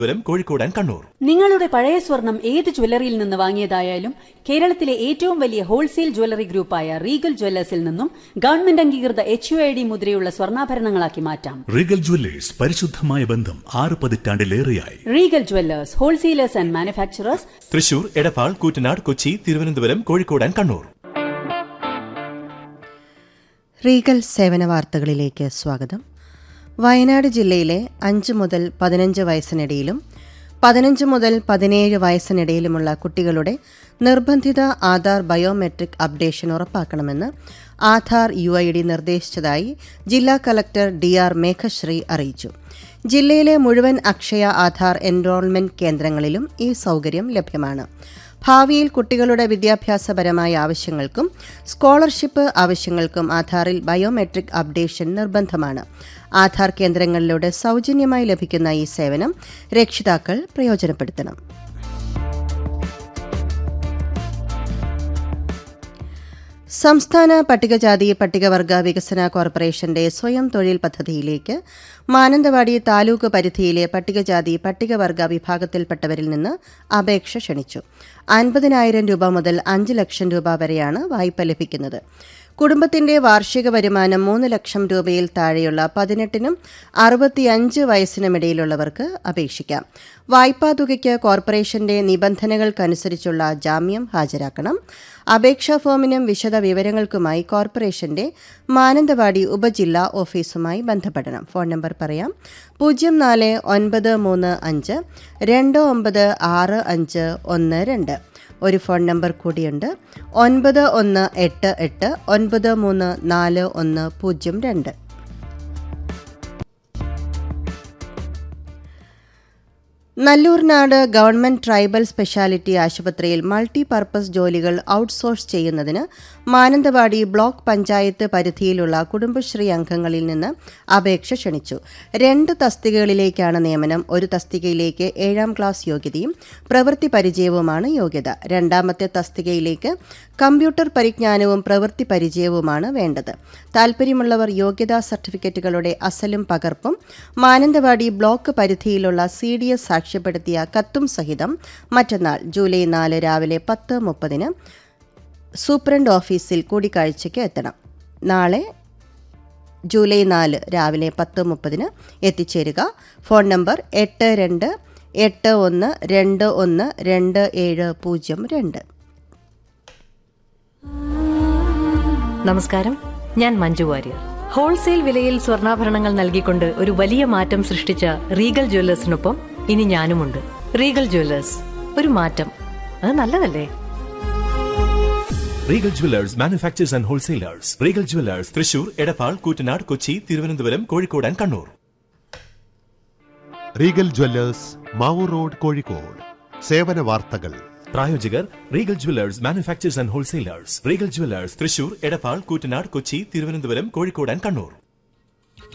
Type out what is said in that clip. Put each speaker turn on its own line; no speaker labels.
Thiruvananthapuram Kozhikode and Kannur
നിങ്ങളുടെ പഴയ സ്വർണം ഏത് ജ്വല്ലറിയിൽ നിന്ന് വാങ്ങിയതായാലും കേരളത്തിലെ ഏറ്റവും വലിയ ഹോൾസെയിൽ ജ്വല്ലറി ഗ്രൂപ്പായ റീഗൽ ജ്വല്ലേഴ്സിൽ നിന്നും ഗവൺമെന്റ് അംഗീകൃത എച്ച് യു ഐ ഡി മുദ്രയുള്ള സ്വർണ്ണാഭരണങ്ങളാക്കി മാറ്റാം
റീഗൽ ജ്വല്ലേഴ്സ് പരിശുദ്ധമായ ബന്ധം ആറ് പതിറ്റാണ്ടിലേറെയായി
Regal jewellers wholesalers and manufacturers
Thrissur Edappal Koottanad Kochi Thiruvananthapuram Kozhikode and Kannur
Regal സേവന വാർത്തകളിലേക്ക് സ്വാഗതം വയനാട് ജില്ലയിലെ അഞ്ച് മുതൽ പതിനഞ്ച് വയസ്സിനിടയിലും പതിനഞ്ച് മുതൽ പതിനേഴ് വയസ്സിനിടയിലുമുള്ള കുട്ടികളുടെ നിർബന്ധിത ആധാർ ബയോമെട്രിക് അപ്ഡേഷൻ ഉറപ്പാക്കണമെന്ന് ആധാർ യു ഐ ഡി നിർദ്ദേശിച്ചതായി ജില്ലാ കലക്ടർ ഡി ആർ മേഘശ്രീ അറിയിച്ചു ജില്ലയിലെ മുഴുവൻ അക്ഷയ ആധാർ എൻറോൾമെന്റ് കേന്ദ്രങ്ങളിലും ഈ സൗകര്യം ലഭ്യമാണ് ഭാവിയിൽ കുട്ടികളുടെ വിദ്യാഭ്യാസപരമായ ആവശ്യങ്ങൾക്കും സ്കോളർഷിപ്പ് ആവശ്യങ്ങൾക്കും ആധാറിൽ ബയോമെട്രിക് അപ്ഡേഷൻ നിർബന്ധമാണ് ആധാർ കേന്ദ്രങ്ങളിലൂടെ സൗജന്യമായി ലഭിക്കുന്ന ഈ സേവനം രക്ഷിതാക്കൾ പ്രയോജനപ്പെടുത്തണം സംസ്ഥാന പട്ടികജാതി പട്ടികവർഗ വികസന കോർപ്പറേഷന്റെ സ്വയം തൊഴിൽ പദ്ധതിയിലേക്ക് മാനന്തവാടി താലൂക്ക് പരിധിയിലെ പട്ടികജാതി പട്ടികവർഗ വിഭാഗത്തിൽപ്പെട്ടവരിൽ നിന്ന് അപേക്ഷ ക്ഷണിച്ചു അൻപതിനായിരം രൂപ മുതൽ അഞ്ച് ലക്ഷം രൂപ വരെയാണ് വായ്പ ലഭിക്കുന്നത് കുടുംബത്തിന്റെ വാർഷിക വരുമാനം മൂന്ന് ലക്ഷം രൂപയിൽ താഴെയുള്ള പതിനെട്ടിനും അറുപത്തിയഞ്ച് വയസ്സിനുമിടയിലുള്ളവർക്ക് അപേക്ഷിക്കാം വായ്പാ തുകയ്ക്ക് കോർപ്പറേഷന്റെ നിബന്ധനകൾക്കനുസരിച്ചുള്ള ജാമ്യം ഹാജരാക്കണം അപേക്ഷാ ഫോമിനും വിശദ വിവരങ്ങൾക്കുമായി കോർപ്പറേഷന്റെ മാനന്തവാടി ഉപജില്ലാ ഓഫീസുമായി ബന്ധപ്പെടണം ഫോൺ നമ്പർ പറയാം പൂജ്യം നാല് ഒൻപത് മൂന്ന് അഞ്ച് രണ്ട് ഒമ്പത് ആറ് അഞ്ച് ഒന്ന് രണ്ട് ഒരു ഫോൺ നമ്പർ കൂടിയുണ്ട് ഒൻപത് ഒന്ന് എട്ട് എട്ട് ഒൻപത് മൂന്ന് നാല് ഒന്ന് പൂജ്യം രണ്ട് നല്ലൂർനാട് ഗവൺമെന്റ് ട്രൈബൽ സ്പെഷ്യാലിറ്റി ആശുപത്രിയിൽ മൾട്ടി പർപ്പസ് ജോലികൾ ഔട്ട്സോഴ്സ് ചെയ്യുന്നതിന് മാനന്തവാടി ബ്ലോക്ക് പഞ്ചായത്ത് പരിധിയിലുള്ള കുടുംബശ്രീ അംഗങ്ങളിൽ നിന്ന് അപേക്ഷ ക്ഷണിച്ചു രണ്ട് തസ്തികകളിലേക്കാണ് നിയമനം ഒരു തസ്തികയിലേക്ക് ഏഴാം ക്ലാസ് യോഗ്യതയും പ്രവൃത്തി പരിചയവുമാണ് യോഗ്യത രണ്ടാമത്തെ തസ്തികയിലേക്ക് കമ്പ്യൂട്ടർ പരിജ്ഞാനവും പ്രവൃത്തി പരിചയവുമാണ് വേണ്ടത് താൽപ്പര്യമുള്ളവർ യോഗ്യതാ സർട്ടിഫിക്കറ്റുകളുടെ അസലും പകർപ്പും മാനന്തവാടി ബ്ലോക്ക് പരിധിയിലുള്ള സി ഡി എസ് സാക്ഷ്യപ്പെടുത്തിയ കത്തും സഹിതം മറ്റന്നാൾ ജൂലൈ നാല് രാവിലെ പത്ത് മുപ്പതിന് സൂപ്രണ്ട് ഓഫീസിൽ കൂടിക്കാഴ്ചയ്ക്ക് എത്തണം നാളെ ജൂലൈ നാല് രാവിലെ പത്ത് മുപ്പതിന് എത്തിച്ചേരുക ഫോൺ നമ്പർ എട്ട് രണ്ട് എട്ട് ഒന്ന് രണ്ട് ഒന്ന് രണ്ട് ഏഴ് പൂജ്യം രണ്ട്
നമസ്കാരം ഞാൻ മഞ്ജു വാര്യർ ഹോൾസെയിൽ വിലയിൽ സ്വർണ്ണാഭരണങ്ങൾ നൽകിക്കൊണ്ട് ഒരു വലിയ മാറ്റം സൃഷ്ടിച്ച റീഗൽ ജ്വല്ലേഴ്സിനൊപ്പം ഇനി ഞാനുമുണ്ട് റീഗൽ ജ്വല്ലേഴ്സ് ഒരു മാറ്റം അത് നല്ലതല്ലേ
Regal jewellers manufacturers and wholesalers Regal jewellers Thrissur Edappal Koottanad Kochi Thiruvananthapuram Kozhikode and Kannur
Regal jewellers Mavoor road Kozhikode സേവന വാർത്തകൾ
പ്രായോജകർ Regal jewellers manufacturers and wholesalers Regal jewellers Thrissur Edappal Koottanad Kochi Thiruvananthapuram Kozhikode and Kannur